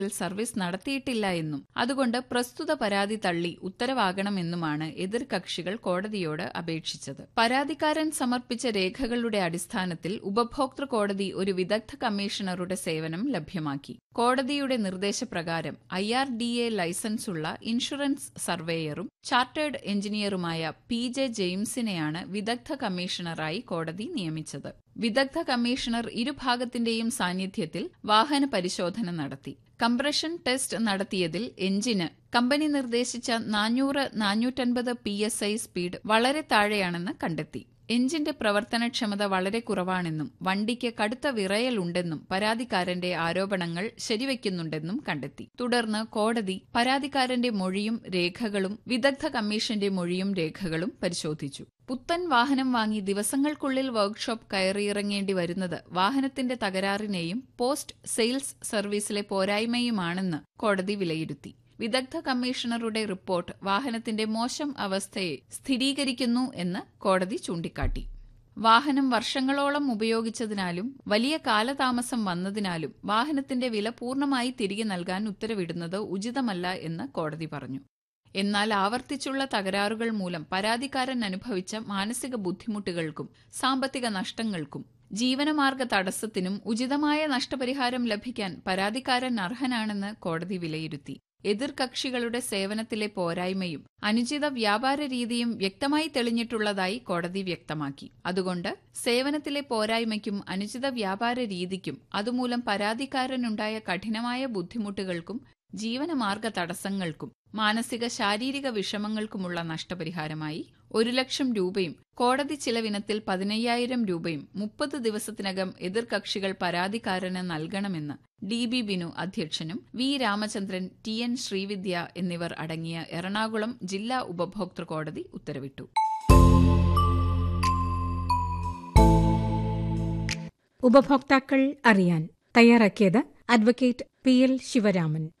service നടത്തിയിട്ടില്ല എന്നും അതുകൊണ്ട് പ്രസ്തുത പരാതി തള്ളി ഉത്തരവാകണമെന്നുമാണ് എതിർകക്ഷികൾ കോടതിയോട് അപേക്ഷിച്ചത് പരാതിക്കാരൻ സമർപ്പിച്ച രേഖകളുടെ അടിസ്ഥാനത്തിൽ ഉപഭോക്തൃ കോടതി ഒരു വിദഗ്ധ കമ്മീഷണറുടെ സേവനം ലഭ്യമാക്കി കോടതിയുടെ നിർദ്ദേശപ്രകാരം ഐ ആർ ഡി എ ലൈസൻസുള്ള ഇൻഷുറൻസ് സർവേയറും ചാർട്ടേഡ് എഞ്ചിനീയറുമായ പി ജെ ജെയിംസിനെയാണ് വിദഗ്ധ കമ്മീഷണറായി കോടതി നിയമിച്ചത് വിദഗ്ധ കമ്മീഷണർ ഇരുഭാഗത്തിന്റെയും സാന്നിധ്യത്തിൽ വാഹന പരിശോധന നടത്തി കംപ്രഷൻ ടെസ്റ്റ് നടത്തിയതിൽ എഞ്ചിന് കമ്പനി നിർദ്ദേശിച്ച നാനൂറ് നാനൂറ്റൻപത് പി എസ് ഐ സ്പീഡ് വളരെ താഴെയാണെന്ന് കണ്ടെത്തി എഞ്ചിന്റെ പ്രവർത്തനക്ഷമത വളരെ കുറവാണെന്നും വണ്ടിക്ക് കടുത്ത വിറയലുണ്ടെന്നും പരാതിക്കാരന്റെ ആരോപണങ്ങൾ ശരിവയ്ക്കുന്നുണ്ടെന്നും കണ്ടെത്തി തുടർന്ന് കോടതി പരാതിക്കാരന്റെ മൊഴിയും രേഖകളും വിദഗ്ധ കമ്മീഷന്റെ മൊഴിയും രേഖകളും പരിശോധിച്ചു പുത്തൻ വാഹനം വാങ്ങി ദിവസങ്ങൾക്കുള്ളിൽ വർക്ക്ഷോപ്പ് കയറിയിറങ്ങേണ്ടി വരുന്നത് വാഹനത്തിന്റെ തകരാറിനെയും പോസ്റ്റ് സെയിൽസ് സർവീസിലെ പോരായ്മയുമാണെന്ന് കോടതി വിലയിരുത്തി വിദഗ്ധ കമ്മീഷണറുടെ റിപ്പോർട്ട് വാഹനത്തിന്റെ മോശം അവസ്ഥയെ സ്ഥിരീകരിക്കുന്നു എന്ന് കോടതി ചൂണ്ടിക്കാട്ടി വാഹനം വർഷങ്ങളോളം ഉപയോഗിച്ചതിനാലും വലിയ കാലതാമസം വന്നതിനാലും വാഹനത്തിന്റെ വില പൂർണ്ണമായി തിരികെ നൽകാൻ ഉത്തരവിടുന്നത് ഉചിതമല്ല എന്ന് കോടതി പറഞ്ഞു എന്നാൽ ആവർത്തിച്ചുള്ള തകരാറുകൾ മൂലം പരാതിക്കാരൻ അനുഭവിച്ച മാനസിക ബുദ്ധിമുട്ടുകൾക്കും സാമ്പത്തിക നഷ്ടങ്ങൾക്കും ജീവനമാർഗ തടസ്സത്തിനും ഉചിതമായ നഷ്ടപരിഹാരം ലഭിക്കാൻ പരാതിക്കാരൻ അർഹനാണെന്ന് കോടതി വിലയിരുത്തി എതിർകക്ഷികളുടെ സേവനത്തിലെ പോരായ്മയും അനുചിത വ്യാപാര രീതിയും വ്യക്തമായി തെളിഞ്ഞിട്ടുള്ളതായി കോടതി വ്യക്തമാക്കി അതുകൊണ്ട് സേവനത്തിലെ പോരായ്മയ്ക്കും അനുചിത വ്യാപാര രീതിക്കും അതുമൂലം പരാതിക്കാരനുണ്ടായ കഠിനമായ ബുദ്ധിമുട്ടുകൾക്കും ജീവനമാർഗ തടസ്സങ്ങൾക്കും മാനസിക ശാരീരിക വിഷമങ്ങൾക്കുമുള്ള നഷ്ടപരിഹാരമായി ഒരു ലക്ഷം രൂപയും കോടതി ചിലവിനത്തിൽ പതിനയ്യായിരം രൂപയും മുപ്പത് ദിവസത്തിനകം എതിർകക്ഷികൾ പരാതിക്കാരന് നൽകണമെന്ന് ഡി ബി ബിനു അധ്യക്ഷനും V Ramachandran T N Srividya എന്നിവർ അടങ്ങിയ എറണാകുളം ജില്ലാ ഉപഭോക്തൃ കോടതി ഉത്തരവിട്ടു ഉപഭോക്താക്കൾ അറിയാൻ തയ്യാറാക്കിയത് അഡ്വക്കേറ്റ് പി എൽ ശിവരാമൻ